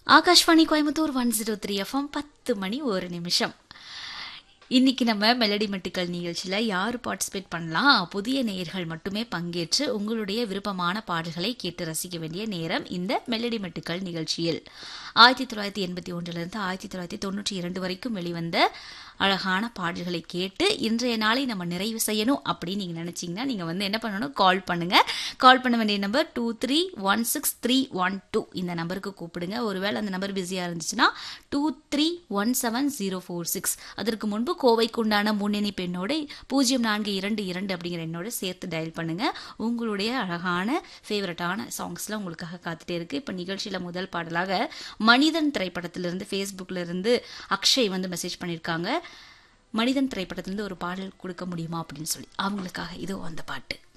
Akashvani Coimbatore one zero three FM பத்து மணி ஒரு நிமிஷம் இன்னைக்கு நம்ம மெலடி மெட்டுக்கள் நிகழ்ச்சியில் யார் பார்ட்டிசிபேட் பண்ணலாம் புதிய நேயர்கள் மட்டுமே பங்கேற்று உங்களுடைய விருப்பமான பாடல்களை கேட்டு ரசிக்க வேண்டிய நேரம் இந்த மெலடி மெட்டுக்கள் நிகழ்ச்சியில் ஆயிரத்தி தொள்ளாயிரத்தி எண்பத்தி ஒன்றிலிருந்து ஆயிரத்தி தொள்ளாயிரத்தி தொண்ணூற்றி இரண்டு வரைக்கும் வெளிவந்த அழகான பாடல்களை கேட்டு இன்றைய நாளை நம்ம நிறைவு செய்யணும் அப்படின்னு நீங்கள் நினச்சிங்கன்னா நீங்கள் வந்து என்ன பண்ணணும் கால் பண்ணுங்கள் கால் பண்ண வேண்டிய number two three one six three one two இந்த நம்பருக்கு கூப்பிடுங்க ஒருவேளை அந்த நம்பர் பிஸியாக இருந்துச்சுன்னா two three one seven zero four six அதற்கு முன்பு கோவைக்குண்டான முன்னணி பெண்ணோட பூஜ்ஜியம் நான்கு இரண்டு இரண்டு அப்படிங்கிற எண்ணோட சேர்த்து டயல் பண்ணுங்க உங்களுடைய அழகான ஃபேவரட்டான சாங்ஸ்லாம் உங்களுக்காக காத்துட்டே இருக்கு இப்போ நிகழ்ச்சியில் முதல் பாடலாக மனிதன் திரைப்படத்திலிருந்து ஃபேஸ்புக்கில் இருந்து அக்ஷய் வந்து மெசேஜ் பண்ணியிருக்காங்க மனிதன் திரைப்படத்திலிருந்து ஒரு பாடல் கொடுக்க முடியுமா அப்படின்னு சொல்லி அவங்களுக்காக இதோ அந்த பாட்டு